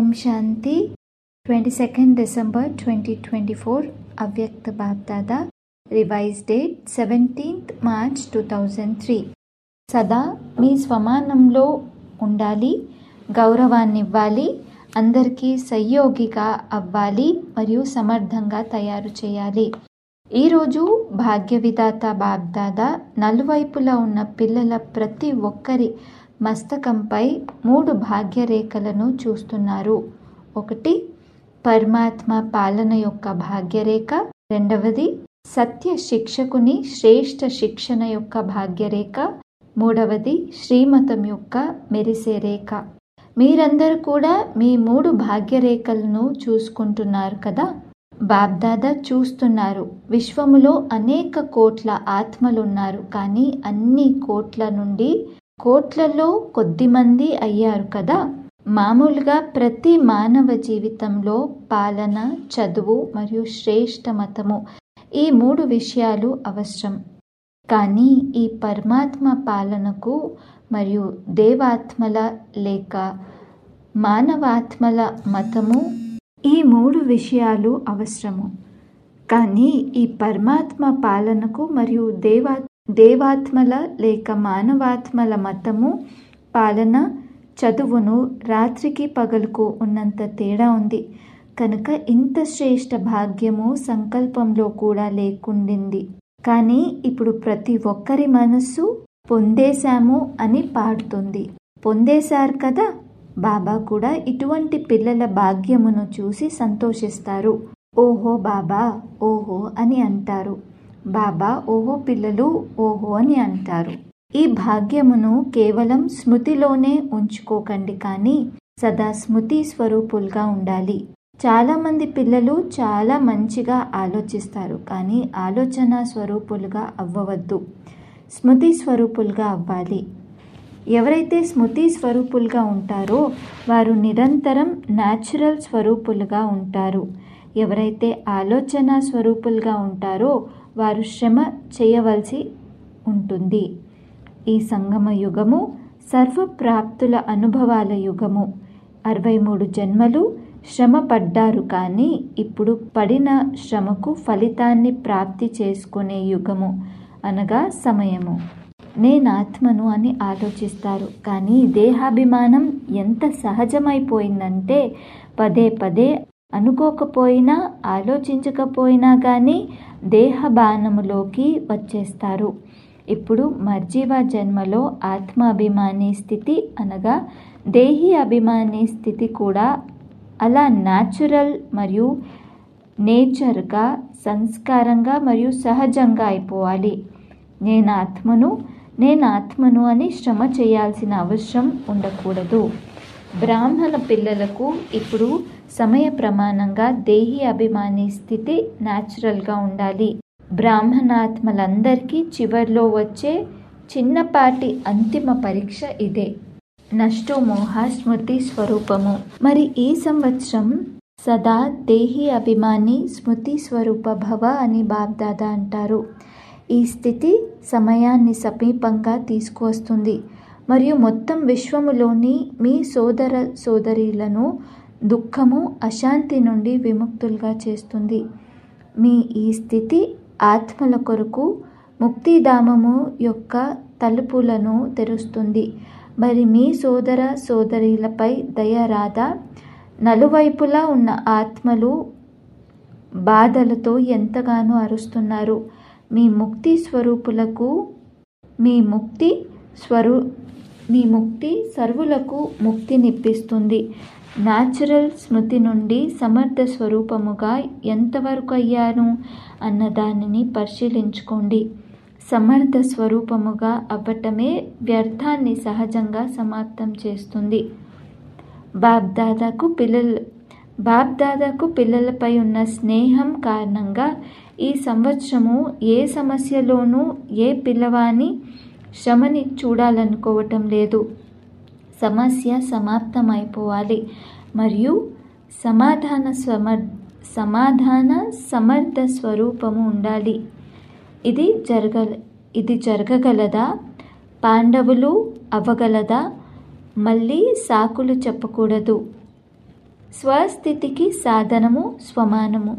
శాంతి twenty second December twenty twenty four అవ్యక్త BapDada revise date seventeenth March two thousand three సదా మీ స్వమానంలో ఉండాలి గౌరవాన్ని ఇవ్వాలి అందరికీ సహయోగిగా అవ్వాలి మరియు సమర్థంగా తయారు చేయాలి ఈరోజు భాగ్య విధాత బాబ్దాదా నలువైపులా ఉన్న పిల్లల ప్రతి ఒక్కరి మస్తకంపై మూడు భాగ్యరేఖలను చూస్తున్నారు ఒకటి పరమాత్మ పాలన యొక్క భాగ్యరేఖ రెండవది సత్య శిక్షకుని శ్రేష్ఠ శిక్షణ యొక్క భాగ్యరేఖ మూడవది శ్రీమతం యొక్క మెరిసే రేఖ మీరందరూ కూడా మీ మూడు భాగ్యరేఖలను చూసుకుంటున్నారు కదా బాబ్దాదా చూస్తున్నారు విశ్వములో అనేక కోట్ల ఆత్మలున్నారు కానీ అన్ని కోట్ల నుండి కోట్లలో కొద్దిమంది అయ్యారు కదా మామూలుగా ప్రతి మానవ జీవితంలో పాలన చదువు మరియు శ్రేష్ఠ మతము ఈ మూడు విషయాలు అవసరం కానీ ఈ పరమాత్మ పాలనకు మరియు దేవాత్మల లేక మానవాత్మల మతము ఈ మూడు విషయాలు అవసరము కానీ ఈ పరమాత్మ పాలనకు మరియు దేవా దేవాత్మల లేక మానవాత్మల మతము పాలన చదువును రాత్రికి పగలుకు ఉన్నంత తేడా ఉంది కనుక ఇంత శ్రేష్ఠ భాగ్యము సంకల్పంలో కూడా లేకుండింది కానీ ఇప్పుడు ప్రతి ఒక్కరి మనస్సు పొందేశాము అని పాడుతుంది పొందేశారు కదా బాబా కూడా ఇటువంటి పిల్లల భాగ్యమును చూసి సంతోషిస్తారు ఓహో బాబా ఓహో అని అంటారు బాబా ఓహో పిల్లలు ఓహో అని అంటారు ఈ భాగ్యమును కేవలం స్మృతిలోనే ఉంచుకోకండి కానీ సదా స్మృతి స్వరూపులుగా ఉండాలి చాలామంది పిల్లలు చాలా మంచిగా ఆలోచిస్తారు కానీ ఆలోచన స్వరూపులుగా అవ్వవద్దు స్మృతి స్వరూపులుగా అవ్వాలి ఎవరైతే స్మృతి స్వరూపులుగా ఉంటారో వారు నిరంతరం న్యాచురల్ స్వరూపులుగా ఉంటారు ఎవరైతే ఆలోచన స్వరూపులుగా ఉంటారో వారు శ్రమ చేయవలసి ఉంటుంది ఈ సంగమ యుగము సర్వప్రాప్తుల అనుభవాల యుగము అరవై మూడు జన్మలు శ్రమ పడ్డారు కానీ ఇప్పుడు పడిన శ్రమకు ఫలితాన్ని ప్రాప్తి చేసుకునే యుగము అనగా సమయము నేను ఆత్మను అని ఆలోచిస్తారు కానీ దేహాభిమానం ఎంత సహజమైపోయిందంటే పదే పదే అనుకోకపోయినా ఆలోచించకపోయినా కానీ దేహబానములోకి వచ్చేస్తారు ఇప్పుడు మర్జీవా జన్మలో ఆత్మాభిమాని స్థితి అనగా దేహి అభిమాని స్థితి కూడా అలా న్యాచురల్ మరియు నేచర్గా సంస్కారంగా మరియు సహజంగా అయిపోవాలి నేను ఆత్మను నేను ఆత్మను అని శ్రమ చేయాల్సిన అవసరం ఉండకూడదు బ్రాహ్మణ పిల్లలకు ఇప్పుడు సమయ ప్రమాణంగా దేహి అభిమాని స్థితి న్యాచురల్గా ఉండాలి బ్రాహ్మణాత్మలందరికీ చివర్లో వచ్చే చిన్నపాటి అంతిమ పరీక్ష ఇదే నష్టోమోహ స్మృతి స్వరూపము మరి ఈ సంవత్సరం సదా దేహి అభిమాని స్మృతి స్వరూప భవ అని బాబ్దాదా అంటారు ఈ స్థితి సమయాన్ని సమీపంగా తీసుకువస్తుంది మరియు మొత్తం విశ్వములోని మీ సోదర సోదరీలను దుఃఖము అశాంతి నుండి విముక్తులుగా చేస్తుంది మీ ఈ స్థితి ఆత్మల కొరకు ముక్తిధామము యొక్క తలుపులను తెరుస్తుంది మరి మీ సోదర సోదరీలపై దయ రాదా నలువైపులా ఉన్న ఆత్మలు బాధలతో ఎంతగానో అరుస్తున్నారు మీ ముక్తి స్వరూపులకు మీ ముక్తి స్వరూ మీ ముక్తి సర్వులకు ముక్తినిప్పిస్తుంది న్యాచురల్ స్మృతి నుండి సమర్థ స్వరూపముగా ఎంతవరకు అయ్యాను అన్న దానిని పరిశీలించుకోండి సమర్థ స్వరూపముగా అవ్వటమే వ్యర్థాన్ని సహజంగా సమాప్తం చేస్తుంది బాబ్దాదాకు పిల్లలు బాబ్దాదాకు పిల్లలపై ఉన్న స్నేహం కారణంగా ఈ సంవత్సరము ఏ సమస్యలోనూ ఏ పిల్లవాని శ్రమని చూడాలనుకోవటం లేదు సమస్య సమాప్తమైపోవాలి మరియు సమాధాన సమర్ సమాధాన సమర్థ స్వరూపము ఉండాలి ఇది జరగ ఇది జరగగలదా పాండవులు అవ్వగలదా మళ్ళీ సాకులు చెప్పకూడదు స్వస్థితికి సాధనము స్వమానము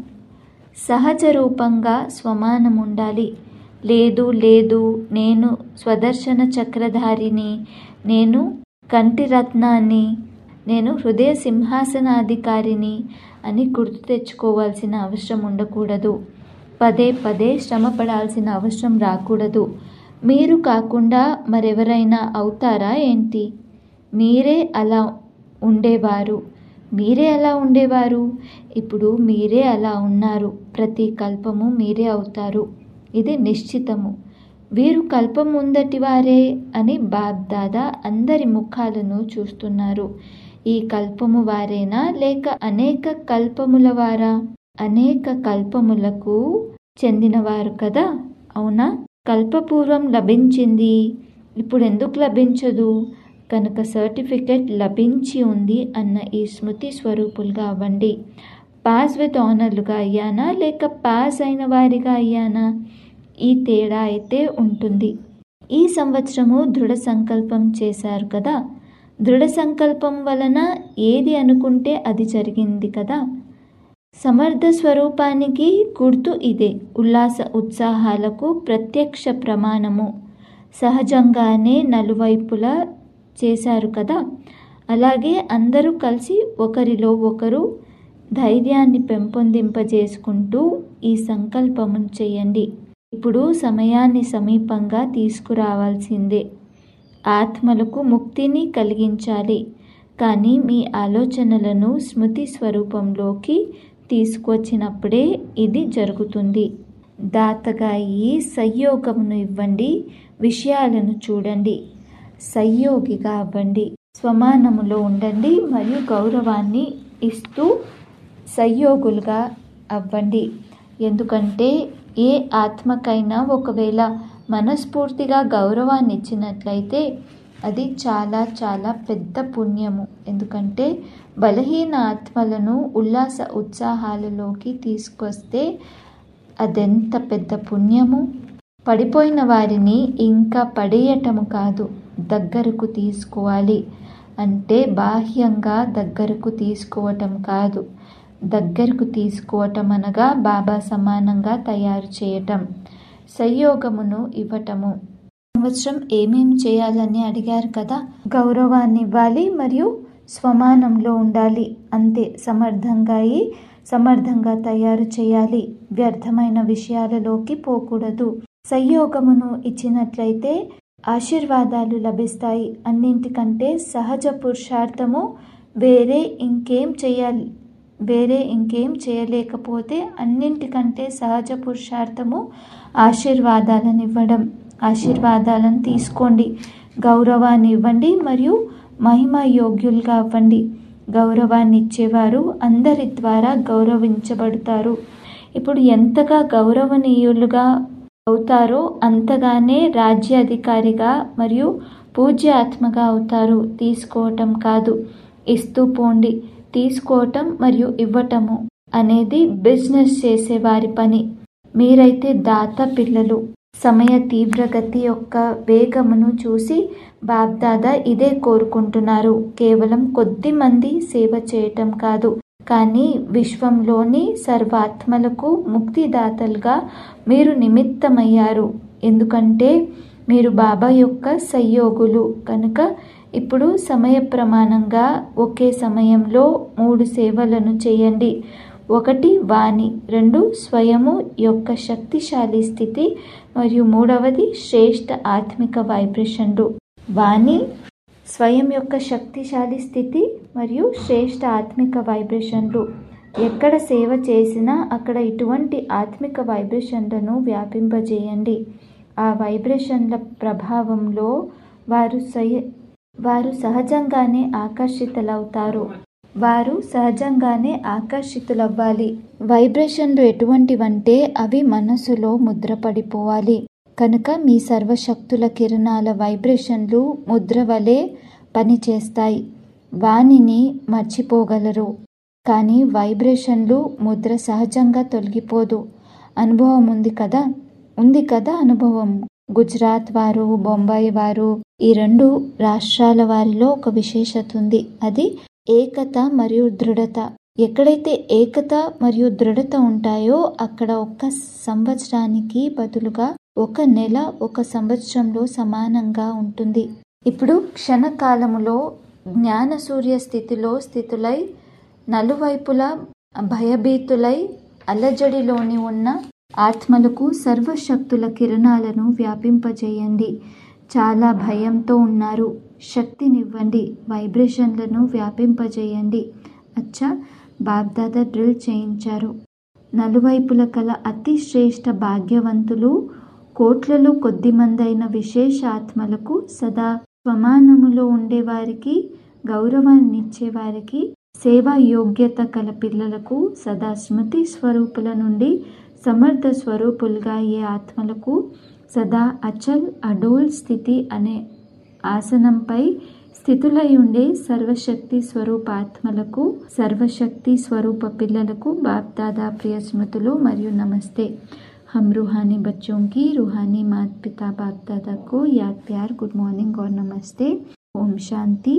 సహజ రూపంగా స్వమానం ఉండాలి లేదు లేదు నేను స్వదర్శన చక్రధారిని నేను కంటి రత్నాన్ని నేను హృదయ సింహాసనాధికారిని అని గుర్తు తెచ్చుకోవాల్సిన అవసరం ఉండకూడదు పదే పదే శ్రమ పడాల్సిన అవసరం రాకూడదు మీరు కాకుండా మరెవరైనా అవుతారా ఏంటి మీరే అలా ఉండేవారు మీరే అలా ఉండేవారు ఇప్పుడు మీరే అలా ఉన్నారు ప్రతి కల్పము మీరే అవుతారు ఇది నిశ్చితము వీరు కల్పం ముందటి వారే అని బాబ్దాదా అందరి ముఖాలను చూస్తున్నారు ఈ కల్పము వారేనా లేక అనేక కల్పముల వారా అనేక కల్పములకు చెందినవారు కదా అవునా కల్పపూర్వం లభించింది ఇప్పుడు ఎందుకు లభించదు కనుక సర్టిఫికెట్ లభించి ఉంది అన్న ఈ స్మృతి స్వరూపులుగా అవ్వండి పాస్ విత్ ఆనర్లుగా అయ్యానా లేక పాస్ అయిన వారిగా అయ్యానా ఈ తేడా అయితే ఉంటుంది ఈ సంవత్సరము దృఢ సంకల్పం చేశారు కదా దృఢ సంకల్పం వలన ఏది అనుకుంటే అది జరిగింది కదా సమర్థ స్వరూపానికి గుర్తు ఇదే ఉల్లాస ఉత్సాహాలకు ప్రత్యక్ష ప్రమాణము సహజంగానే నలువైపులా చేశారు కదా అలాగే అందరూ కలిసి ఒకరిలో ఒకరు ధైర్యాన్ని పెంపొందింపజేసుకుంటూ ఈ సంకల్పమును చేయండి ఇప్పుడు సమయాన్ని సమీపంగా తీసుకురావాల్సిందే ఆత్మలకు ముక్తిని కలిగించాలి కానీ మీ ఆలోచనలను స్మృతి స్వరూపంలోకి తీసుకొచ్చినప్పుడే ఇది జరుగుతుంది దాతగా ఈ సంయోగమును ఇవ్వండి విషయాలను చూడండి సయ్యోగిగా అవ్వండి స్వమానములో ఉండండి మరియు గౌరవాన్ని ఇస్తూ సయ్యోగులుగా అవ్వండి ఎందుకంటే ఏ ఆత్మకైనా ఒకవేళ మనస్ఫూర్తిగా గౌరవాన్ని ఇచ్చినట్లయితే అది చాలా చాలా పెద్ద పుణ్యము ఎందుకంటే బలహీన ఆత్మలను ఉల్లాస ఉత్సాహాలలోకి తీసుకొస్తే అదెంత పెద్ద పుణ్యము పడిపోయిన వారిని ఇంకా పడేయటము కాదు దగ్గరకు తీసుకోవాలి అంటే బాహ్యంగా దగ్గరకు తీసుకోవటం కాదు దగ్గరకు తీసుకోవటం అనగా బాబా సమానంగా తయారు చేయటం సంయోగమును ఇవ్వటము సంవత్సరం ఏమేం చేయాలని అడిగారు కదా గౌరవాన్ని ఇవ్వాలి మరియు స్వమానంలో ఉండాలి అంతే సమర్థంగా అయి సమర్థంగా తయారు చేయాలి వ్యర్థమైన విషయాలలోకి పోకూడదు సంయోగమును ఇచ్చినట్లయితే ఆశీర్వాదాలు లభిస్తాయి అన్నింటికంటే సహజ పురుషార్థము వేరే ఇంకేం చేయాలి వేరే ఇంకేం చేయలేకపోతే అన్నింటికంటే సహజ పురుషార్థము ఆశీర్వాదాలను ఇవ్వడం ఆశీర్వాదాలను తీసుకోండి గౌరవాన్ని ఇవ్వండి మరియు మహిమ యోగ్యులుగా అవ్వండి గౌరవాన్ని ఇచ్చేవారు అందరి ద్వారా గౌరవించబడతారు ఇప్పుడు ఎంతగా గౌరవనీయులుగా అవుతారో అంతగానే రాజ్యాధికారిగా మరియు పూజ్య ఆత్మగా అవుతారు తీసుకోవటం కాదు ఇస్తూ పోండి తీసుకోవటం మరియు ఇవ్వటము అనేది బిజినెస్ చేసే వారి పని మీరైతే దాత పిల్లలు సమయ తీవ్రగతి యొక్క వేగమును చూసి బాబ్దాదా ఇదే కోరుకుంటున్నారు కేవలం కొద్ది మంది సేవ చేయటం కాదు కానీ విశ్వంలోని సర్వాత్మలకు ముక్తిదాతలుగా మీరు నిమిత్తమయ్యారు ఎందుకంటే మీరు బాబా యొక్క సయ్యోగులు కనుక ఇప్పుడు సమయ ప్రమాణంగా ఒకే సమయంలో మూడు సేవలను చేయండి ఒకటి వాణి రెండు స్వయము యొక్క శక్తిశాలి స్థితి మరియు మూడవది శ్రేష్ఠ ఆత్మిక వైబ్రేషన్లు వాణి స్వయం యొక్క శక్తిశాలి స్థితి మరియు శ్రేష్ఠ ఆత్మిక వైబ్రేషన్లు ఎక్కడ సేవ చేసినా అక్కడ ఇటువంటి ఆత్మిక వైబ్రేషన్లను వ్యాపింపజేయండి ఆ వైబ్రేషన్ల ప్రభావంలో వారు సయ వారు సహజంగానే ఆకర్షితులవుతారు వారు సహజంగానే ఆకర్షితులవ్వాలి వైబ్రేషన్లు ఎటువంటివంటే అవి మనసులో ముద్రపడిపోవాలి కనుక మీ సర్వశక్తుల కిరణాల వైబ్రేషన్లు ముద్ర వలె పనిచేస్తాయి వానిని మర్చిపోగలరు కానీ వైబ్రేషన్లు ముద్ర సహజంగా తొలగిపోదు అనుభవం ఉంది కదా ఉంది కదా అనుభవం గుజరాత్ వారు బొంబాయి వారు ఈ రెండు రాష్ట్రాల వారిలో ఒక విశేషత ఉంది అది ఏకత మరియు దృఢత ఎక్కడైతే ఏకత మరియు దృఢత ఉంటాయో అక్కడ ఒక్క సంవత్సరానికి బదులుగా ఒక నెల ఒక సంవత్సరంలో సమానంగా ఉంటుంది ఇప్పుడు క్షణకాలములో జ్ఞాన సూర్య స్థితిలో స్థితులై నలువైపులా భయభీతులై అలజడిలోని ఉన్న ఆత్మలకు సర్వశక్తుల కిరణాలను వ్యాపింపజేయండి చాలా భయంతో ఉన్నారు శక్తినివ్వండి వైబ్రేషన్లను వ్యాపింపజేయండి అచ్చా బాబ్దాదా డ్రిల్ చేయించారు నలువైపుల కల అతి శ్రేష్ఠ భాగ్యవంతులు కోట్లలో కొద్దిమందైన విశేష ఆత్మలకు సదా స్వమానములో ఉండేవారికి గౌరవాన్నిచ్చేవారికి సేవా యోగ్యత కల పిల్లలకు సదా స్మృతి స్వరూపుల నుండి సమర్థ స్వరూపులుగా అయ్యే ఆత్మలకు సదా అచల్ అడోల్ స్థితి అనే ఆసనంపై స్థితులై ఉండే సర్వశక్తి స్వరూప ఆత్మలకు సర్వశక్తి స్వరూప పిల్లలకు బాప్దాదా ప్రియ స్మృతులు మరియు నమస్తే हम रूहानी बच्चों की रूहानी माता पिता बाप दादा को याद प्यार गुड మార్నింగ్ और నమస్తే ఓం శాంతి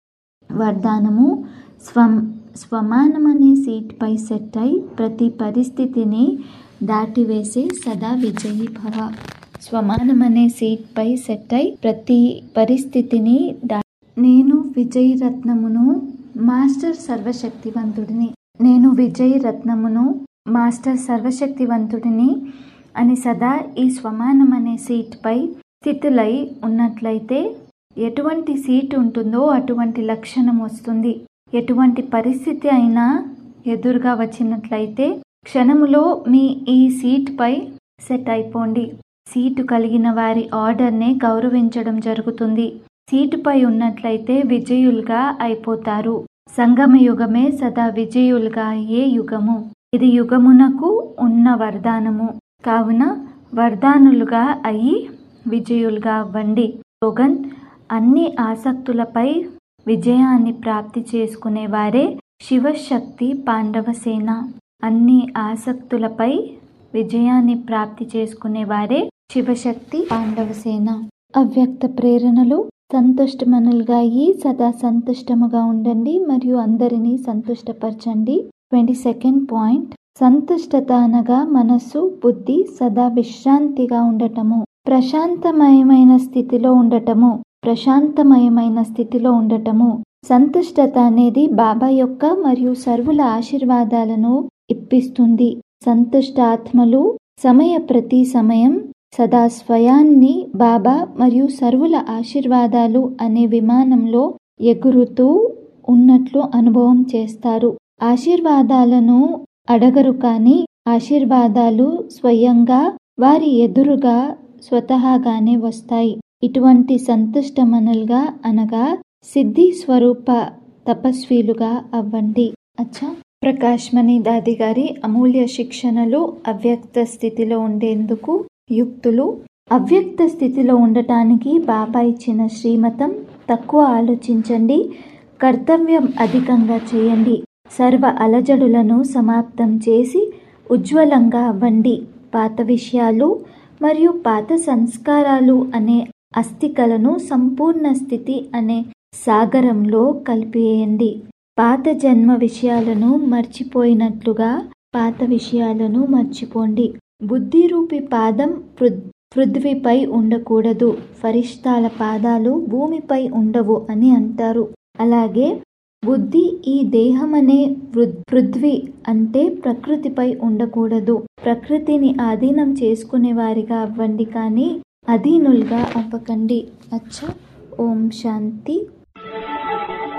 వరదానము స్వం స్వమానమనే సీట్పై సెట్ అయి ప్రతి పరిస్థితిని దాటివేసే సదా విజయీ భవ స్వమానమనే సీట్పై సెట్ అయి ప్రతి పరిస్థితిని దా నేను విజయీ రత్నమును మాస్టర్ సర్వశక్తివంతుడిని నేను విజయీ రత్నమును మాస్టర్ సర్వశక్తివంతుడిని అని సదా ఈ స్వమానం అనే సీట్పై స్థితులై ఉన్నట్లయితే ఎటువంటి సీట్ ఉంటుందో అటువంటి లక్షణం వస్తుంది ఎటువంటి పరిస్థితి అయినా ఎదురుగా వచ్చినట్లయితే క్షణములో మీ ఈ సీట్పై సెట్ అయిపోండి సీటు కలిగిన వారి ఆర్డర్నే గౌరవించడం జరుగుతుంది సీటుపై ఉన్నట్లయితే విజయులుగా అయిపోతారు సంగమ యుగమే సదా విజయులుగా అయ్యే యుగము ఇది యుగమునకు ఉన్న వరదానము కావున వరదానులుగా అయి విజయులుగా అవ్వండి స్లోగన్ అన్ని ఆసక్తులపై విజయాన్ని ప్రాప్తి చేసుకునేవారే శివశక్తి పాండవసేన అన్ని ఆసక్తులపై విజయాన్ని ప్రాప్తి చేసుకునేవారే శివశక్తి పాండవసేన అవ్యక్త ప్రేరణలు సంతుష్టమనులుగా అయ్యి సదా సంతుష్టముగా ఉండండి మరియు అందరినీ సంతుష్టపరచండి ట్వంటీ సెకండ్ పాయింట్ సంతుష్టత అనగా మనస్సు బుద్ధి సదా విశ్రాంతిగా ఉండటము ప్రశాంతమయమైన స్థితిలో ఉండటము ప్రశాంతమయమైన స్థితిలో ఉండటము సంతుష్టత అనేది బాబా యొక్క మరియు సర్వుల ఆశీర్వాదాలను ఇప్పిస్తుంది సంతుష్ట ఆత్మలు సమయ ప్రతి సమయం సదా స్వయాన్ని బాబా మరియు సర్వుల ఆశీర్వాదాలు అనే విమానంలో ఎగురుతూ ఉన్నట్లు అనుభవం చేస్తారు ఆశీర్వాదాలను అడగరు కానీ ఆశీర్వాదాలు స్వయంగా వారి ఎదురుగా స్వతహాగానే వస్తాయి ఇటువంటి సంతుష్టమనులుగా అనగా సిద్ధి స్వరూప తపస్వీలుగా అవ్వండి అచ్చా ప్రకాష్ మణి దాది గారి అమూల్య శిక్షణలు అవ్యక్త స్థితిలో ఉండేందుకు యుక్తులు అవ్యక్త స్థితిలో ఉండటానికి బాబా ఇచ్చిన శ్రీమతం తక్కువ ఆలోచించండి కర్తవ్యం అధికంగా చేయండి సర్వ అలజడులను సమాప్తం చేసి ఉజ్వలంగా అవ్వండి పాత విషయాలు మరియు పాత సంస్కారాలు అనే అస్థికలను సంపూర్ణ స్థితి అనే సాగరంలో కలిపేయండి పాత జన్మ విషయాలను మర్చిపోయినట్లుగా పాత విషయాలను మర్చిపోండి బుద్ధి రూపి పాదం పృథ్వీపై ఉండకూడదు ఫరిష్టాల పాదాలు భూమిపై ఉండవు అని అంటారు అలాగే బుద్ధి ఈ దేహం అనే పృథ్వీ అంటే ప్రకృతిపై ఉండకూడదు ప్రకృతిని ఆధీనం చేసుకునే వారిగా అవ్వండి కానీ అధీనులుగా అవ్వకండి అచ్చా ఓం శాంతి